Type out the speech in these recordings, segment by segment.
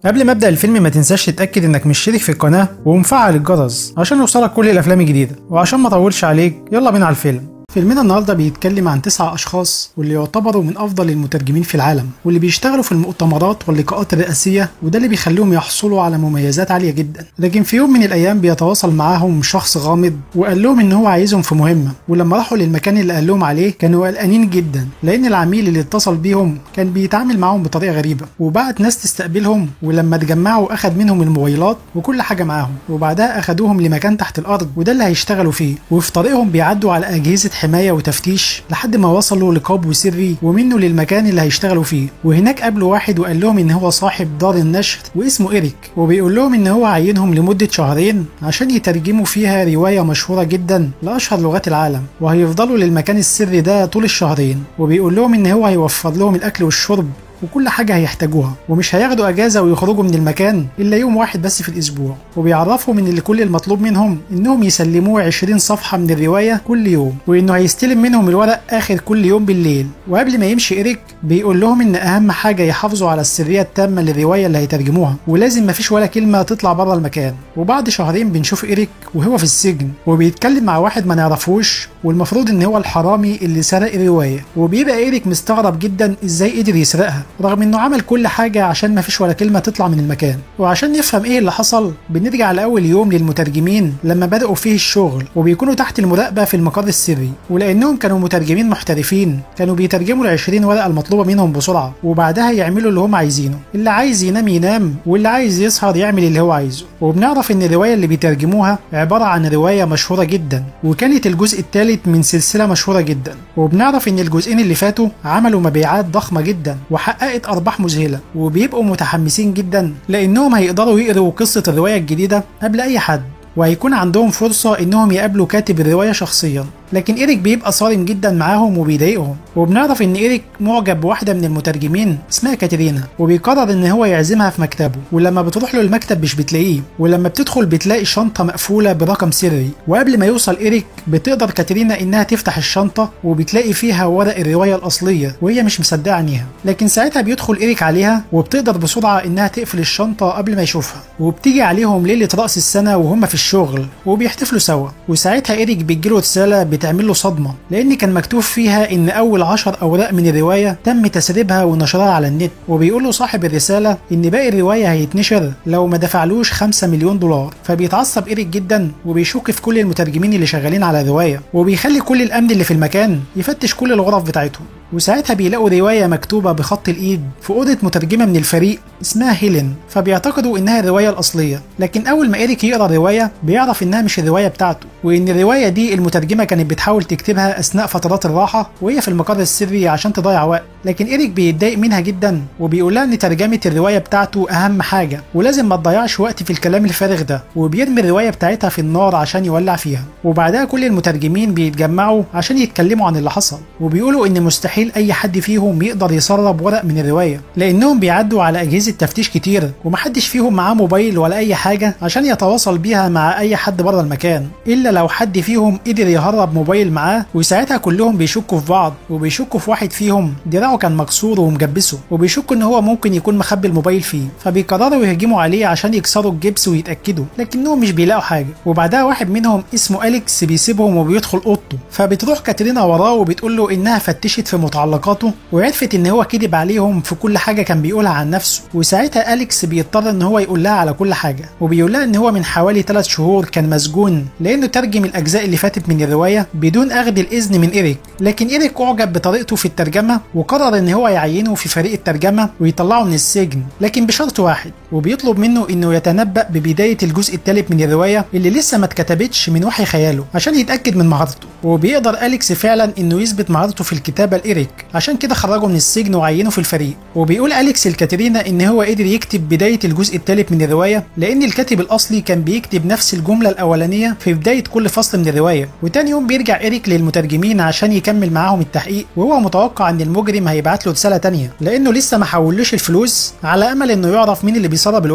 قبل ما ابدا الفيلم ما تنساش تتاكد انك مشترك في القناه ومفعل الجرس عشان يوصلك كل الافلام الجديده وعشان ما اطولش عليك يلا بينا على الفيلم فيلمنا النهارده بيتكلم عن تسعة أشخاص واللي يعتبروا من أفضل المترجمين في العالم واللي بيشتغلوا في المؤتمرات واللقاءات الرئاسية وده اللي بيخليهم يحصلوا على مميزات عالية جدا لكن في يوم من الأيام بيتواصل معاهم شخص غامض وقال لهم إن هو عايزهم في مهمة ولما راحوا للمكان اللي قال لهم عليه كانوا قلقانين جدا لأن العميل اللي اتصل بيهم كان بيتعامل معاهم بطريقة غريبة وبعت ناس تستقبلهم ولما اتجمعوا أخد منهم الموبايلات وكل حاجة معاهم وبعدها أخدوهم لمكان تحت الأرض وده اللي هيشتغلوا فيه وفي طريقهم بيعدوا على أجهزة حماية وتفتيش لحد ما وصلوا لقبو سري ومنه للمكان اللي هيشتغلوا فيه وهناك قابلوا واحد وقال لهم ان هو صاحب دار النشر واسمه ايريك وبيقول لهم ان هو عينهم لمده شهرين عشان يترجموا فيها روايه مشهوره جدا لاشهر لغات العالم وهيفضلوا للمكان السري ده طول الشهرين وبيقول لهم ان هو هيوفر لهم الاكل والشرب وكل حاجة هيحتاجوها ومش هياخدوا أجازة ويخرجوا من المكان إلا يوم واحد بس في الأسبوع وبيعرفهم إن اللي كل المطلوب منهم إنهم يسلموه 20 صفحة من الرواية كل يوم وإنه هيستلم منهم الورق آخر كل يوم بالليل وقبل ما يمشي إيريك بيقول لهم إن أهم حاجة يحافظوا على السرية التامة للرواية اللي هيترجموها ولازم مفيش ولا كلمة تطلع بره المكان وبعد شهرين بنشوف إيريك وهو في السجن وبيتكلم مع واحد ما نعرفوش والمفروض إن هو الحرامي اللي سرق الرواية وبيبقى إيريك مستغرب جدا إزاي قدر يسرقها رغم انه عمل كل حاجة عشان مفيش ولا كلمة تطلع من المكان وعشان نفهم ايه اللي حصل بنرجع لأول يوم للمترجمين لما بدأوا فيه الشغل وبيكونوا تحت المراقبة في المقر السري ولأنهم كانوا مترجمين محترفين كانوا بيترجموا ال 20 ورقة المطلوبة منهم بسرعة وبعدها يعملوا اللي هم عايزينه اللي عايز ينام ينام واللي عايز يسهر يعمل اللي هو عايزه وبنعرف ان الرواية اللي بيترجموها عبارة عن رواية مشهورة جدا وكانت الجزء الثالث من سلسلة مشهورة جدا وبنعرف ان الجزئين اللي فاتوا عملوا مبيعات ضخمة جدا وحققت ارباح مذهله وبيبقوا متحمسين جدا لانهم هيقدروا يقروا قصه الروايه الجديده قبل اي حد وهيكون عندهم فرصة إنهم يقابلوا كاتب الرواية شخصيا لكن إيريك بيبقى صارم جدا معاهم وبيضايقهم وبنعرف إن إيريك معجب بواحدة من المترجمين اسمها كاترينا وبيقرر إن هو يعزمها في مكتبه ولما بتروح له المكتب مش بتلاقيه ولما بتدخل بتلاقي شنطة مقفولة برقم سري وقبل ما يوصل إيريك بتقدر كاترينا إنها تفتح الشنطة وبتلاقي فيها ورق الرواية الأصلية وهي مش مصدقة عينيها لكن ساعتها بيدخل إيريك عليها وبتقدر بسرعة إنها تقفل الشنطة قبل ما يشوفها وبتيجي عليهم ليلة رأس السنة وهم في الشغل وبيحتفلوا سوا وساعتها إيريك بيجيله رسالة بتعمل له صدمة لأن كان مكتوب فيها إن أول عشر أوراق من الرواية تم تسريبها ونشرها على النت وبيقول له صاحب الرسالة إن باقي الرواية هيتنشر لو ما دفعلوش 5 مليون دولار فبيتعصب إيريك جدا وبيشك في كل المترجمين اللي شغالين على الرواية وبيخلي كل الأمن اللي في المكان يفتش كل الغرف بتاعتهم وساعتها بيلاقوا رواية مكتوبة بخط الإيد في أوضة مترجمة من الفريق اسمها هيلين فبيعتقدوا إنها الرواية الأصلية لكن أول ما إيريك يقرأ الرواية بيعرف إنها مش الرواية بتاعته وإن الرواية دي المترجمة كانت بتحاول تكتبها أثناء فترات الراحة وهي في المقر السري عشان تضيع وقت لكن إيريك بيتضايق منها جدا وبيقول لها إن ترجمة الرواية بتاعته أهم حاجة ولازم ما تضيعش وقت في الكلام الفارغ ده وبيرمي الرواية بتاعتها في النار عشان يولع فيها وبعدها كل المترجمين بيتجمعوا عشان يتكلموا عن اللي حصل وبيقولوا إن مستحيل أي حد فيهم يقدر يسرب ورق من الرواية لأنهم بيعدوا على أجهزة تفتيش كتير ومحدش فيهم معاه موبايل ولا أي حاجة عشان يتواصل بيها مع أي حد بره المكان إلا لو حد فيهم قدر يهرب موبايل معاه وساعتها كلهم بيشكوا في بعض وبيشكوا في واحد فيهم دراعه كان مكسور ومجبسه وبيشكوا ان هو ممكن يكون مخبي الموبايل فيه فبيقرروا يهجموا عليه عشان يكسروا الجبس ويتاكدوا لكنهم مش بيلاقوا حاجه وبعدها واحد منهم اسمه اليكس بيسيبهم وبيدخل اوضته فبتروح كاترينا وراه وبتقول له انها فتشت في متعلقاته وعرفت ان هو كذب عليهم في كل حاجه كان بيقولها عن نفسه وساعتها اليكس بيضطر ان هو يقول لها على كل حاجه وبيقول لها ان هو من حوالي 3 شهور كان مسجون لانه ترجم الاجزاء اللي فاتت من الروايه بدون اخذ الاذن من ايريك لكن ايريك اعجب بطريقته في الترجمه وقرر ان هو يعينه في فريق الترجمه ويطلعه من السجن لكن بشرط واحد وبيطلب منه انه يتنبأ ببدايه الجزء الثالث من الروايه اللي لسه ما اتكتبتش من وحي خياله عشان يتاكد من مهارته وبيقدر اليكس فعلا انه يثبت مهارته في الكتابه لايريك عشان كده خرجه من السجن وعينه في الفريق وبيقول اليكس لكاترينا ان هو قدر يكتب بدايه الجزء الثالث من الروايه لان الكاتب الاصلي كان بيكتب نفس الجمله الاولانيه في بدايه كل فصل من الروايه وتاني يوم بيرجع ايريك للمترجمين عشان يكمل معاهم التحقيق وهو متوقع ان المجرم هيبعت له رساله تانية لانه لسه ما حولوش الفلوس على امل انه يعرف مين اللي بيسرب الورق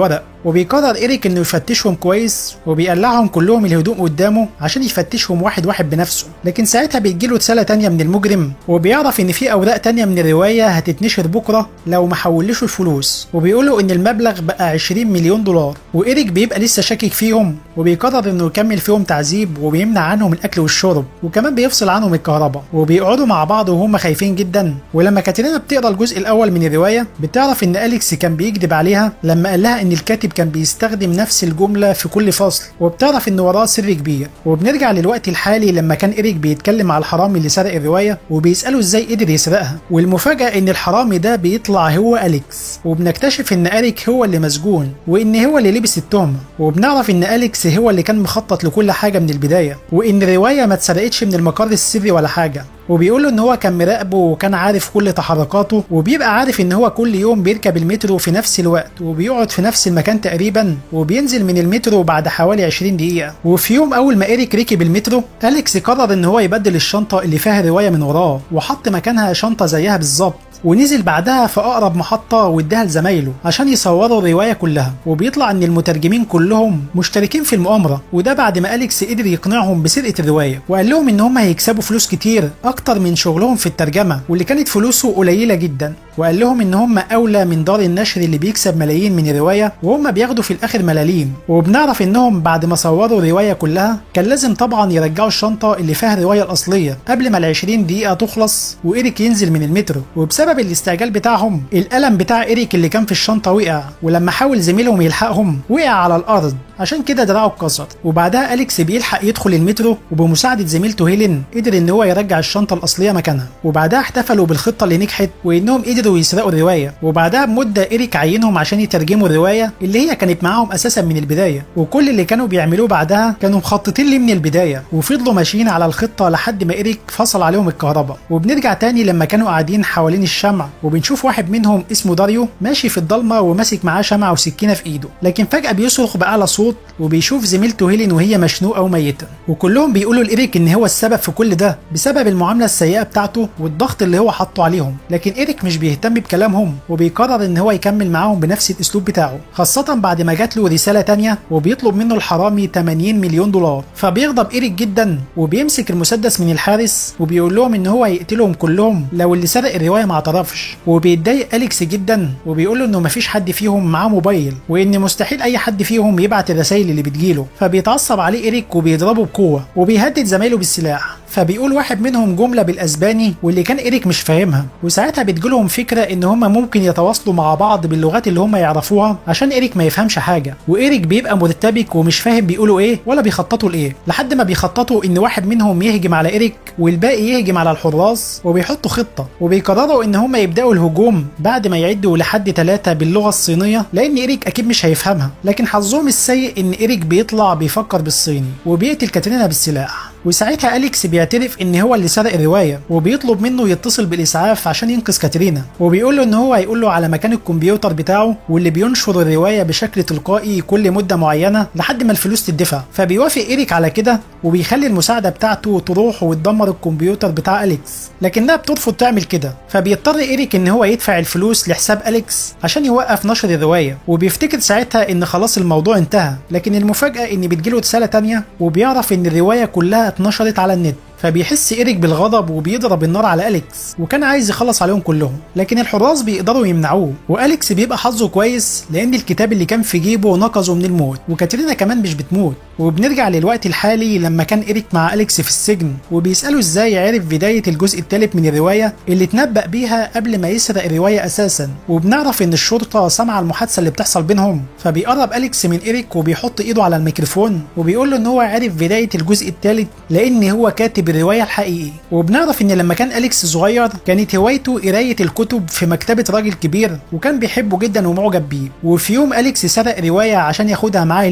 وبيقرر إيريك إنه يفتشهم كويس وبيقلعهم كلهم الهدوم قدامه عشان يفتشهم واحد واحد بنفسه لكن ساعتها بيجيله رسالة تانية من المجرم وبيعرف إن في أوراق تانية من الرواية هتتنشر بكرة لو ما حولش الفلوس وبيقوله إن المبلغ بقى 20 مليون دولار وإيريك بيبقى لسه شاكك فيهم وبيقرر إنه يكمل فيهم تعذيب وبيمنع عنهم الأكل والشرب وكمان بيفصل عنهم الكهرباء وبيقعدوا مع بعض وهم خايفين جدا ولما كاترينا بتقرا الجزء الأول من الرواية بتعرف إن أليكس كان بيكذب عليها لما قال لها إن الكاتب كان بيستخدم نفس الجملة في كل فصل وبتعرف إن وراه سر كبير وبنرجع للوقت الحالي لما كان إيريك بيتكلم على الحرامي اللي سرق الرواية وبيسأله إزاي قدر يسرقها والمفاجأة إن الحرامي ده بيطلع هو أليكس وبنكتشف إن أريك هو اللي مسجون وإن هو اللي لبس التهمة وبنعرف إن أليكس هو اللي كان مخطط لكل حاجة من البداية وإن الرواية ما اتسرقتش من المقر السري ولا حاجة وبيقول له ان هو كان مراقبه وكان عارف كل تحركاته وبيبقى عارف ان هو كل يوم بيركب المترو في نفس الوقت وبيقعد في نفس المكان تقريبا وبينزل من المترو بعد حوالي 20 دقيقة وفي يوم اول ما ايريك ركب المترو اليكس قرر ان هو يبدل الشنطة اللي فيها رواية من وراه وحط مكانها شنطة زيها بالظبط ونزل بعدها في اقرب محطه واداها لزمايله عشان يصوروا الروايه كلها وبيطلع ان المترجمين كلهم مشتركين في المؤامره وده بعد ما اليكس قدر يقنعهم بسرقه الروايه وقال لهم ان هم هيكسبوا فلوس كتير اكتر من شغلهم في الترجمه واللي كانت فلوسه قليله جدا وقال لهم ان هم اولى من دار النشر اللي بيكسب ملايين من الروايه وهم بياخدوا في الاخر ملاليم وبنعرف انهم بعد ما صوروا الروايه كلها كان لازم طبعا يرجعوا الشنطه اللي فيها الروايه الاصليه قبل ما ال 20 دقيقه تخلص وايريك ينزل من المترو وبسبب الاستعجال بتاعهم القلم بتاع ايريك اللي كان في الشنطه وقع ولما حاول زميلهم يلحقهم وقع على الارض عشان كده دراعه اتكسر وبعدها اليكس بيلحق يدخل المترو وبمساعده زميلته هيلين قدر ان هو يرجع الشنطه الاصليه مكانها وبعدها احتفلوا بالخطه اللي نجحت وانهم قدروا يسرقوا الروايه وبعدها بمده ايريك عينهم عشان يترجموا الروايه اللي هي كانت معاهم اساسا من البدايه وكل اللي كانوا بيعملوه بعدها كانوا مخططين ليه من البدايه وفضلوا ماشيين على الخطه لحد ما ايريك فصل عليهم الكهرباء وبنرجع تاني لما كانوا قاعدين حوالين الشمع وبنشوف واحد منهم اسمه داريو ماشي في الضلمه وماسك معاه شمعه وسكينه في ايده لكن فجاه بيصرخ باعلى صوت وبيشوف زميلته هيلين وهي مشنوقه وميته وكلهم بيقولوا لايريك ان هو السبب في كل ده بسبب المعامله السيئه بتاعته والضغط اللي هو حاطه عليهم لكن ايريك مش بيهتم بكلامهم وبيقرر ان هو يكمل معاهم بنفس الاسلوب بتاعه خاصه بعد ما جات له رساله تانية وبيطلب منه الحرامي 80 مليون دولار فبيغضب ايريك جدا وبيمسك المسدس من الحارس وبيقول لهم ان هو هيقتلهم كلهم لو اللي سرق الروايه ما اعترفش وبيتضايق اليكس جدا وبيقول له انه مفيش حد فيهم معاه موبايل وان مستحيل اي حد فيهم يبعت الرسائل اللي بتجيله فبيتعصب عليه ايريك وبيضربه بقوه وبيهدد زمايله بالسلاح فبيقول واحد منهم جمله بالاسباني واللي كان ايريك مش فاهمها وساعتها بتجيلهم فكره ان هم ممكن يتواصلوا مع بعض باللغات اللي هم يعرفوها عشان ايريك ما يفهمش حاجه وايريك بيبقى مرتبك ومش فاهم بيقولوا ايه ولا بيخططوا لايه لحد ما بيخططوا ان واحد منهم يهجم على ايريك والباقي يهجم على الحراس وبيحطوا خطه وبيقرروا ان هم يبداوا الهجوم بعد ما يعدوا لحد ثلاثه باللغه الصينيه لان ايريك اكيد مش هيفهمها لكن حظهم السيء ان ايريك بيطلع بيفكر بالصيني وبيقتل كاترينا بالسلاح وساعتها اليكس بيعترف ان هو اللي سرق الروايه وبيطلب منه يتصل بالاسعاف عشان ينقذ كاترينا وبيقول له ان هو هيقول له على مكان الكمبيوتر بتاعه واللي بينشر الروايه بشكل تلقائي كل مده معينه لحد ما الفلوس تدفع فبيوافق ايريك على كده وبيخلي المساعده بتاعته تروح وتدمر الكمبيوتر بتاع اليكس لكنها بترفض تعمل كده فبيضطر ايريك ان هو يدفع الفلوس لحساب اليكس عشان يوقف نشر الروايه وبيفتكر ساعتها ان خلاص الموضوع انتهى لكن المفاجاه ان بتجيله رساله تانية وبيعرف ان الروايه كلها اتنشرت على النت فبيحس إيريك بالغضب وبيضرب النار على أليكس وكان عايز يخلص عليهم كلهم لكن الحراس بيقدروا يمنعوه وأليكس بيبقى حظه كويس لأن الكتاب اللي كان في جيبه نقذه من الموت وكاترينا كمان مش بتموت وبنرجع للوقت الحالي لما كان إيريك مع أليكس في السجن وبيسأله إزاي عرف بداية الجزء الثالث من الرواية اللي اتنبأ بيها قبل ما يسرق الرواية أساسا وبنعرف إن الشرطة سمع المحادثة اللي بتحصل بينهم فبيقرب أليكس من إيريك وبيحط إيده على الميكروفون وبيقول له إن هو عرف بداية الجزء الثالث لأن هو كاتب الرواية الحقيقي وبنعرف ان لما كان اليكس صغير كانت هوايته قرايه الكتب في مكتبه راجل كبير وكان بيحبه جدا ومعجب بيه وفي يوم اليكس سرق روايه عشان ياخدها معاه البيت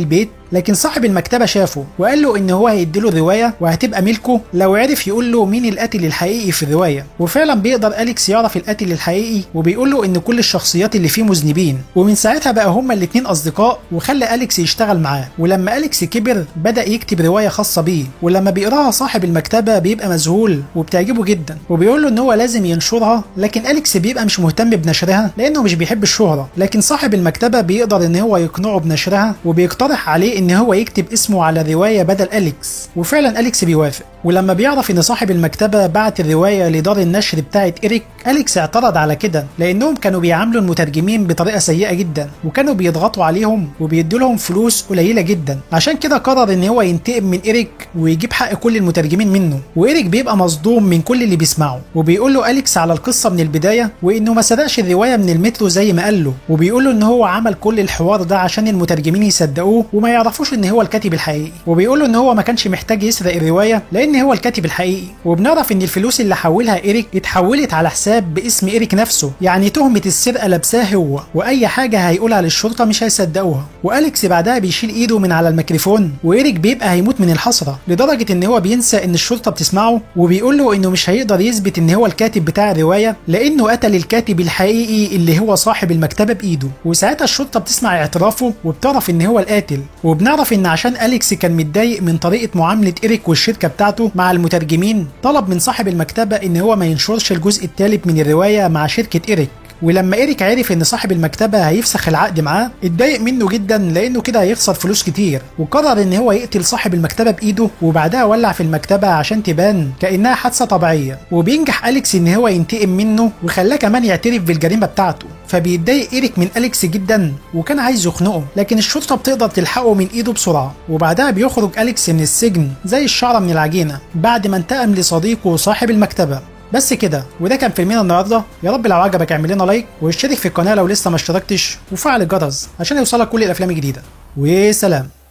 لكن صاحب المكتبه شافه وقال له ان هو هيديله الروايه وهتبقى ملكه لو عرف يقول له مين القاتل الحقيقي في الروايه وفعلا بيقدر اليكس يعرف القاتل الحقيقي وبيقول له ان كل الشخصيات اللي فيه مذنبين ومن ساعتها بقى هما الاتنين اصدقاء وخلى اليكس يشتغل معاه ولما اليكس كبر بدا يكتب روايه خاصه بيه ولما بيقراها صاحب المكتبه بيبقى مذهول وبتعجبه جدا وبيقول له ان هو لازم ينشرها لكن اليكس بيبقى مش مهتم بنشرها لانه مش بيحب الشهره لكن صاحب المكتبه بيقدر ان هو يقنعه بنشرها وبيقترح عليه ان هو يكتب اسمه على الروايه بدل اليكس وفعلا اليكس بيوافق ولما بيعرف ان صاحب المكتبه بعت الروايه لدار النشر بتاعه ايريك اليكس اعترض على كده لانهم كانوا بيعاملوا المترجمين بطريقه سيئه جدا وكانوا بيضغطوا عليهم وبيدوا لهم فلوس قليله جدا عشان كده قرر ان هو ينتقم من ايريك ويجيب حق كل المترجمين منه وايريك بيبقى مصدوم من كل اللي بيسمعه وبيقول له اليكس على القصه من البدايه وانه ما صدقش الروايه من المترو زي ما قال له وبيقول له ان هو عمل كل الحوار ده عشان المترجمين يصدقوه وما يعرفوش ان هو الكاتب الحقيقي وبيقول له ان هو ما كانش محتاج يسرق الروايه لان هو الكاتب الحقيقي وبنعرف ان الفلوس اللي حولها ايريك اتحولت على حساب باسم ايريك نفسه يعني تهمه السرقه لابساه هو واي حاجه هيقولها للشرطه مش هيصدقوها واليكس بعدها بيشيل ايده من على الميكروفون وايريك بيبقى هيموت من الحسره لدرجه ان هو بينسى ان الشرطه بتسمعه وبيقول له انه مش هيقدر يثبت ان هو الكاتب بتاع الروايه لانه قتل الكاتب الحقيقي اللي هو صاحب المكتبه بايده وساعتها الشرطه بتسمع اعترافه وبتعرف ان هو القاتل وبنعرف ان عشان اليكس كان متضايق من طريقه معامله ايريك والشركه بتاعته مع المترجمين طلب من صاحب المكتبه ان هو ما ينشرش الجزء الثالث من الروايه مع شركه ايريك ولما ايريك عرف ان صاحب المكتبه هيفسخ العقد معاه اتضايق منه جدا لانه كده هيخسر فلوس كتير وقرر ان هو يقتل صاحب المكتبه بايده وبعدها ولع في المكتبه عشان تبان كانها حادثه طبيعيه وبينجح اليكس ان هو ينتقم منه وخلاه كمان يعترف بالجريمه بتاعته فبيتضايق ايريك من اليكس جدا وكان عايز يخنقه لكن الشرطه بتقدر تلحقه من ايده بسرعه وبعدها بيخرج اليكس من السجن زي الشعره من العجينه بعد ما انتقم لصديقه صاحب المكتبه بس كده وده كان فيلمنا النهارده يا رب لو عجبك اعمل لنا لايك واشترك في القناه لو لسه ما اشتركتش وفعل الجرس عشان يوصلك كل الافلام الجديده وسلام